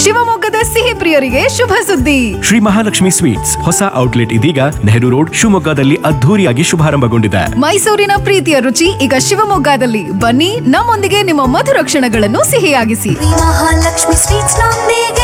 ಶಿವಮೊಗ್ಗದ ಸಿಹಿ ಪ್ರಿಯರಿಗೆ ಶುಭ ಸುದ್ದಿ ಶ್ರೀ ಮಹಾಲಕ್ಷ್ಮಿ ಸ್ವೀಟ್ಸ್ ಹೊಸ ಔಟ್ಲೆಟ್ ಇದೀಗ ನೆಹರು ರೋಡ್ ಶಿವಮೊಗ್ಗದಲ್ಲಿ ಅದ್ಧೂರಿಯಾಗಿ ಶುಭಾರಂಭಗೊಂಡಿದೆ ಮೈಸೂರಿನ ಪ್ರೀತಿಯ ರುಚಿ ಈಗ ಶಿವಮೊಗ್ಗದಲ್ಲಿ ಬನ್ನಿ ನಮ್ಮೊಂದಿಗೆ ನಿಮ್ಮ ಮಧುರ ಕ್ಷಣಗಳನ್ನು ಸಿಹಿಯಾಗಿಸಿ ಶ್ರೀ ಮಹಾಲಕ್ಷ್ಮಿ ಸ್ವೀಟ್ಸ್ ನೊಂದಿಗೆ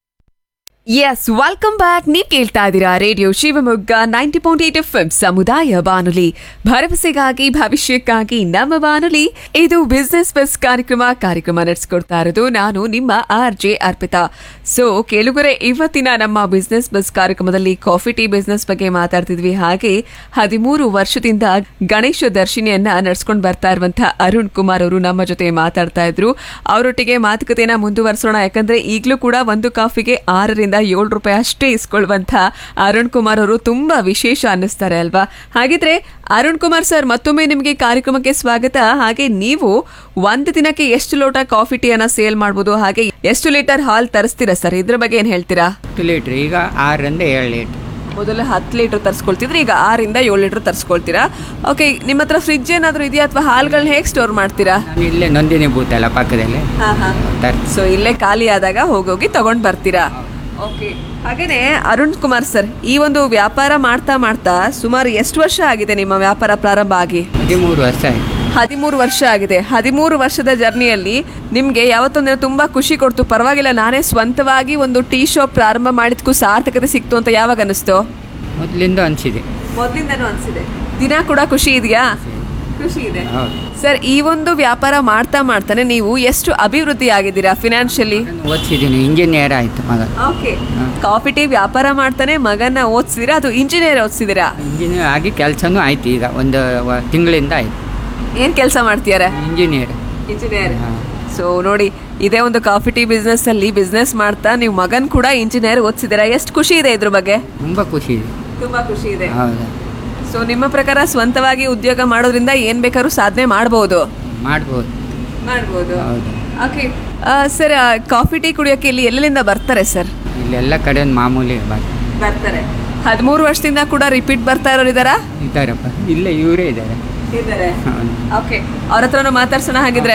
ಎಸ್ ವೆಲ್ಕಮ್ ಬ್ಯಾಕ್ ನೀವ್ ಕೇಳ್ತಾ ಇದ್ದೀರಾ radio Shivamogga ninety point eight F ಸಮುದಾಯ ಬಾನುಲಿ ಭರವಸೆಗಾಗಿ ಭವಿಷ್ಯಕ್ಕಾಗಿ ನಮ್ಮ ಬಾನುಲಿ ಇದು ಬಿಸ್ನೆಸ್ ಬಸ್ ಕಾರ್ಯಕ್ರಮ ಕಾರ್ಯಕ್ರಮ ನಡೆಸ್ಕೊಡ್ತಾ ಇರೋದು ನಾನು ನಿಮ್ಮ ಆರ್ ಜೆ ಅರ್ಪಿತಾ ಸೊ ಕೇಳುಗರೆ ಇವತ್ತಿನ ನಮ್ಮ ಬಿಸ್ನೆಸ್ ಬಸ್ ಕಾರ್ಯಕ್ರಮದಲ್ಲಿ ಕಾಫಿ ಟೀ ಬಿಸ್ನೆಸ್ ಬಗ್ಗೆ ಮಾತಾಡ್ತಿದ್ವಿ ಹಾಗೆ ಹದಿಮೂರು ವರ್ಷದಿಂದ ಗಣೇಶ ದರ್ಶಿನಿಯನ್ನ ನಡ್ಸ್ಕೊಂಡು ಬರ್ತಾ ಇರುವಂತಹ ಅರುಣ್ ಕುಮಾರ್ ಅವರು ನಮ್ಮ ಜೊತೆ ಮಾತಾಡ್ತಾ ಇದ್ರು ಅವರೊಟ್ಟಿಗೆ ಮಾತುಕತೆನ ಮುಂದುವರಿಸೋಣ ಯಾಕಂದ್ರೆ ಈಗಲೂ ಕೂಡ ಒಂದು ಕಾಫಿಗೆ ಆರರಿಂದ ಏಳು ರೂಪಾಯಿ ಅಷ್ಟೇ ಇಸ್ಕೊಳ್ಳುವಂತ ಅರುಣ್ ಕುಮಾರ್ ಅವರು ತುಂಬಾ ವಿಶೇಷ ಅನ್ನಿಸ್ತಾರೆ ಅಲ್ವಾ ಹಾಗಿದ್ರೆ ಅರುಣ್ ಕುಮಾರ್ ಸರ್ ಮತ್ತೊಮ್ಮೆ ನಿಮಗೆ ಕಾರ್ಯಕ್ರಮಕ್ಕೆ ಸ್ವಾಗತ ಹಾಗೆ ನೀವು ಒಂದು ದಿನಕ್ಕೆ ಎಷ್ಟು ಲೋಟ ಕಾಫಿ ಟೀಯನ್ನ ಸೇಲ್ ಮಾಡ್ಬೋದು ಹಾಗೆ ಎಷ್ಟು ಲೀಟರ್ ಹಾಲ್ ತರಿಸ್ತೀರಾ ಸರ್ ಇದ್ರ ಬಗ್ಗೆ ಏನ್ ಹೇಳ್ತೀರಾ ಹತ್ತು ಲೀಟ್ರ್ ಈಗ ಆರರಿಂದ ಏಳು ಲೀಟ್ರ್ ಮೊದಲು ಹತ್ತು ಲೀಟರ್ ತರಿಸ್ಕೊಳ್ತಿದ್ರೆ ಈಗ ಆರಿಂದ ಏಳು ಲೀಟರ್ ತರಿಸ್ಕೊಳ್ತೀರಾ ಓಕೆ ನಿಮ್ಮ ಹತ್ರ ಫ್ರಿಜ್ ಏನಾದರೂ ಇದೆಯಾ ಅಥವಾ ಹಾಲ್ಗಳನ್ನ ಹೇಗೆ ಸ್ಟೋರ್ ಮಾಡ್ತೀರಾ ನಾನು ಇಲ್ಲೇ ನೊಂದಿನಿ ಬೂತ್ ಅಲ್ಲ ಪಕ್ಕದಲ್ಲಿ ತರ್ಸಿ ಸೊ ಇಲ್ಲೇ ಖಾಲಿ ಆದಾಗ ಹೋಗೋಗಿ ತಗೊಂಡ್ ಬರ್ತೀರಾ ಓಕೆ ಹಾಗೇನೆ ಅರುಣ್ ಕುಮಾರ್ ಸರ್ ಈ ಒಂದು ವ್ಯಾಪಾರ ಮಾಡ್ತಾ ಮಾಡ್ತಾ ಸುಮಾರು ಎಷ್ಟು ವರ್ಷ ಆಗಿದೆ ನಿಮ್ಮ ವ್ಯಾಪಾರ ಪ್ರಾರಂಭ ಆಗಿ ಹದಿಮೂರು ವರ್ಷ ಆಯ್ತು ಹದಿಮೂರು ವರ್ಷ ಆಗಿದೆ ಹದಿಮೂರು ವರ್ಷದ ಜರ್ನಿಯಲ್ಲಿ ನಿಮ್ಗೆ ಯಾವತ್ತೊಂದಿನ ತುಂಬಾ ಖುಷಿ ಕೊಡ್ತು ಪರವಾಗಿಲ್ಲ ನಾನೇ ಸ್ವಂತವಾಗಿ ಒಂದು ಟೀ ಶಾಪ್ ಪ್ರಾರಂಭ ಮಾಡಿದ್ಕೂ ಸಾರ್ಥಕತೆ ಸಿಕ್ತು ಅಂತ ಯಾವಾಗ ಅನಿಸ್ತು ಮೊದಲಿಂದ ಅನಿಸಿದೆ ಮೊದಲಿಂದನೂ ಅನ್ಸಿದೆ ದಿನ ಕೂಡ ಖುಷಿ ಇದೆಯಾ ಖುಷಿ ಇದೆ ಹೌದು ಸರ್ ಈ ಒಂದು ವ್ಯಾಪಾರ ಮಾಡ್ತಾ ಮಾಡ್ತಾನೆ ನೀವು ಎಷ್ಟು ಅಭಿವೃದ್ಧಿ ಆಗಿದ್ದೀರಾ ಫಿನಾನ್ಷಿಯಲಿ ಓದಿಸಿದ್ದೀನಿ ಇಂಜಿನಿಯರ್ ಆಯಿತು ಮಗ ಓಕೆ ಕಾಫಿ ಟೀ ವ್ಯಾಪಾರ ಮಾಡ್ತಾನೆ ಮಗನ ಓದಿಸಿದಿರಾ ಅದು ಇಂಜಿನಿಯರ್ ಓದಿಸಿದಿರಾ ಇಂಜಿನಿಯರ್ ಆಗಿ ಕೆಲಸನೂ ಆಯ್ತು ಈಗ ಒಂದು ವ- ತಿಂಗಳಿಂದ ಆಯ್ತು ಏನ್ ಕೆಲಸ ಮಾಡ್ತೀಯಾರ ಇಂಜಿನಿಯರ್ ಇಂಜಿನಿಯರ್ ಹಾ. ಸೊ ನೋಡಿ ಇದೇ ಒಂದು ಕಾಫಿ ಟೀ ಬಿಸ್ನೆಸ್ ಅಲ್ಲಿ ಬಿಸ್ನೆಸ್ ಮಾಡ್ತಾ ನೀವು ಮಗನ್ ಕೂಡ ಇಂಜಿನಿಯರ್ ಓದಿಸಿದಿರಾ ಎಷ್ಟು ಖುಷಿ ಇದೆ ಇದ್ರ ಬಗ್ಗೆ ತುಂಬ ಖುಷಿ ಇದೆ ತುಂಬಾ ಖುಷಿ ಇದೆ ಹೌದಾ ಸೊ ನಿಮ್ಮ ಪ್ರಕಾರ ಸ್ವಂತವಾಗಿ ಉದ್ಯೋಗ ಮಾಡೋದ್ರಿಂದ ಏನ್ ಬೇಕಾದ್ರೂ ಸಾಧನೆ ಮಾಡಬಹುದು ಮಾಡ್ಬೋದು ಮಾಡಬಹುದು ಹೌದು ಓಕೆ ಸರ್ ಕಾಫಿ ಟೀ ಕುಡಿಯೋಕೆ ಇಲ್ಲಿ ಎಲ್ಲೆಲ್ಲಿಂದ ಬರ್ತಾರೆ ಸರ್ ಇಲ್ಲೆಲ್ಲ ಕಡೆ ಒಂದು ಮಾಮೂಲಿ ಬರ್ ಬರ್ತಾರೆ ಹದಿಮೂರು ವರ್ಷದಿಂದ ಕೂಡ ರಿಪೀಟ್ ಬರ್ತಾ ಇರೋರು ಇದಾರಾ ಇದ್ದಾರಪ್ಪ ಇಲ್ಲೇ ಇವರೇ ಇದ್ದಾರೆ ಇದ್ದಾರೆ ಹೌದು. ಓಕೆ ಅವ್ರ ಹತ್ರನೂ ಮಾತಾಡ್ಸೋಣ ಹಾಗಿದ್ರೆ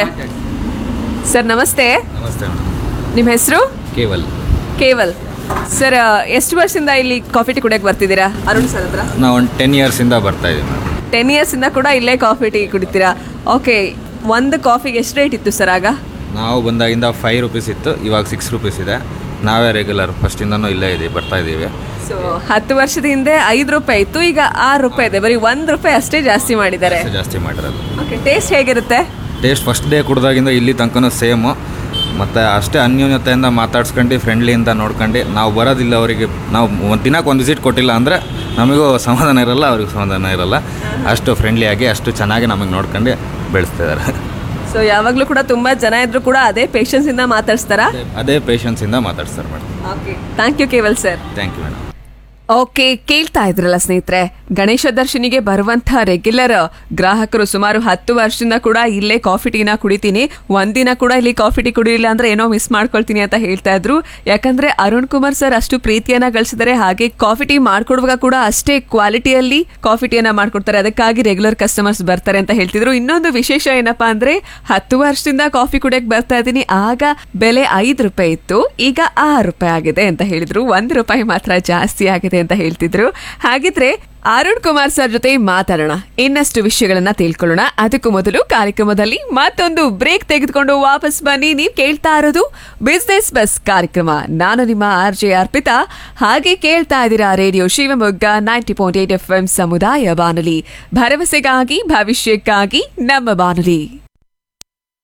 ಸರ್ ನಮಸ್ತೆ ನಮಸ್ತೆ ಮೇಡಮ್ ನಿಮ್ಮ ಹೆಸರು ಕೇವಲ್ ಕೇವಲ್ ಸರ್ ಎಷ್ಟು ವರ್ಷದಿಂದ ಇಲ್ಲಿ ಕಾಫಿ ಟೀ ಕುಡಿಯಕ್ಕೆ ಬರ್ತಿದ್ದೀರಾ ಅರುಣ್ ಸರ್ ಹತ್ರ ನಾವು ಒಂದು ಟೆನ್ ಇಯರ್ಸಿಂದ ಬರ್ತಾ ಇದ್ದೀವಿ ಮೇಡಮ್ ಟೆನ್ ಇಯರ್ಸಿಂದ ಕೂಡ ಇಲ್ಲೇ ಕಾಫಿ ಟೀ ಕುಡಿತೀರಾ ಓಕೆ ಒಂದು ಕಾಫಿಗೆ ಎಷ್ಟು ರೇಟ್ ಇತ್ತು ಸರ್ ಆಗ ನಾವು ಬಂದಾಗಿಂದ ಫೈವ್ ರುಪೀಸ್ ಇತ್ತು ಇವಾಗ ಸಿಕ್ಸ್ ರುಪೀಸ್ ಇದೆ ನಾವೇ ರೆಗ್ಯುಲರ್ ಫಸ್ಟಿಂದನೂ ಇಲ್ಲೇ ಇದ್ದೀವಿ ಬರ್ತಾ ಇದ್ದೀವಿ ಸೊ ಹತ್ತು ವರ್ಷದ ಹಿಂದೆ ಐದು ರೂಪಾಯಿ ಇತ್ತು ಈಗ ಆರು ರೂಪಾಯಿ ಇದೆ ಬರೀ ಒಂದು ರೂಪಾಯಿ ಅಷ್ಟೇ ಜಾಸ್ತಿ ಮಾಡಿದ್ದಾರೆ ಅಷ್ಟೇ ಜಾಸ್ತಿ ಮಾಡಿರೋದು ಓಕೆ ಟೇಸ್ಟ್ ಹೇಗಿರುತ್ತೆ ಟೇಸ್ಟ್ ಫಸ್ಟ್ ಡೇ ಕುಡ್ದಾಗಿಂದ ಇಲ್ಲಿ ತನಕನೂ ಸೇಮು ಮತ್ತು ಅಷ್ಟೇ ಅನ್ಯೂನ್ಯತೆಯಿಂದ ಮಾತಾಡ್ಸ್ಕೊಂಡು ಫ್ರೆಂಡ್ಲಿಯಿಂದ ನೋಡ್ಕೊಂಡು ನಾವು ಬರೋದಿಲ್ಲ ಅವರಿಗೆ ನಾವು ಒಂದು ದಿನಕ್ಕೆ ಒಂದು ವಿಸಿಟ್ ಕೊಟ್ಟಿಲ್ಲ ಅಂದರೆ ನಮಗೂ ಸಮಾಧಾನ ಇರಲ್ಲ ಅವ್ರಿಗೂ ಸಮಾಧಾನ ಇರಲ್ಲ ಅಷ್ಟು ಫ್ರೆಂಡ್ಲಿಯಾಗಿ ಅಷ್ಟು ಚೆನ್ನಾಗಿ ನಮಗೆ ನೋಡ್ಕೊಂಡು ಬೆಳೆಸ್ತಿದ್ದಾರೆ ಸೊ ಯಾವಾಗಲೂ ಕೂಡ ತುಂಬಾ ಜನ ಇದ್ರು ಕೂಡ ಅದೇ ಪೇಷನ್ಸ್ ಇಂದ ಮಾತಾಡ್ಸ್ತಾರಾ ಅದೇ ಪೇಷನ್ಸಿಂದ ಮಾತಾಡ್ಸ್ತಾರೆ madam okay thank you Keval sir thank you madam okay ಕೇಳ್ತಾ ಇದ್ರಲ್ಲ ಸ್ನೇಹಿತರೆ ಗಣೇಶ ದರ್ಶನಿಗೆ ಬರುವಂತ ರೆಗ್ಯುಲರ್ ಗ್ರಾಹಕರು ಸುಮಾರು ಹತ್ತು ವರ್ಷದಿಂದ ಕೂಡ ಇಲ್ಲೇ ಕಾಫಿ ಟೀನ ಕುಡಿತೀನಿ ಒಂದಿನ ಕೂಡ ಇಲ್ಲಿ ಕಾಫಿ ಟೀ ಕುಡಿಲಿಲ್ಲ ಅಂದ್ರೆ ಏನೋ ಮಿಸ್ ಮಾಡ್ಕೊಳ್ತೀನಿ ಅಂತ ಹೇಳ್ತಾ ಇದ್ರು ಯಾಕಂದ್ರೆ ಅರುಣ್ ಕುಮಾರ್ ಸರ್ ಅಷ್ಟು ಪ್ರೀತಿಯನ್ನ ಗಳಿಸಿದ್ದಾರೆ ಹಾಗೆ ಕಾಫಿ ಟೀ ಮಾಡ್ಕೊಡುವಾಗ ಕೂಡ ಅಷ್ಟೇ ಕ್ವಾಲಿಟಿಯಲ್ಲಿ ಕಾಫಿ ಟೀಯನ್ನ ಮಾಡ್ಕೊಡ್ತಾರೆ ಅದಕ್ಕಾಗಿ ರೆಗ್ಯುಲರ್ ಕಸ್ಟಮರ್ಸ್ ಬರ್ತಾರೆ ಅಂತ ಹೇಳ್ತಿದ್ರು ಇನ್ನೊಂದು ವಿಶೇಷ ಏನಪ್ಪಾ ಅಂದ್ರೆ ಹತ್ತು ವರ್ಷದಿಂದ ಕಾಫಿ ಕುಡಿಯಕ್ ಬರ್ತಾ ಇದ್ದೀನಿ ಆಗ ಬೆಲೆ ಐದು ರೂಪಾಯಿ ಇತ್ತು ಈಗ ಆರು ರೂಪಾಯಿ ಆಗಿದೆ ಅಂತ ಹೇಳಿದ್ರು ಒಂದು ರೂಪಾಯಿ ಮಾತ್ರ ಜಾಸ್ತಿ ಆಗಿದೆ ಅಂತ ಹೇಳ್ತಿದ್ರು ಹಾಗಿದ್ರೆ ಅರುಣ್ ಕುಮಾರ್ ಸರ್ ಜೊತೆ ಮಾತಾಡೋಣ ಇನ್ನಷ್ಟು ವಿಷಯಗಳನ್ನ ತಿಳ್ಕೊಳ್ಳೋಣ ಅದಕ್ಕೂ ಮೊದಲು ಕಾರ್ಯಕ್ರಮದಲ್ಲಿ ಮತ್ತೊಂದು ಬ್ರೇಕ್ ತೆಗೆದುಕೊಂಡು ವಾಪಸ್ ಬನ್ನಿ ನೀವು ಕೇಳ್ತಾ ಇರೋದು ಬಿಸ್ನೆಸ್ ಬಸ್ ಕಾರ್ಯಕ್ರಮ ನಾನು ನಿಮ್ಮ ಆರ್ ಜೆ ಅರ್ಪಿತಾ ಹಾಗೆ ಕೇಳ್ತಾ ಇದ್ದೀರಾ radio Shivamogga ninety point eight F M ಸಮುದಾಯ ಬಾನುಲಿ ಭರವಸೆಗಾಗಿ ಭವಿಷ್ಯಕ್ಕಾಗಿ ನಮ್ಮ ಬಾನುಲಿ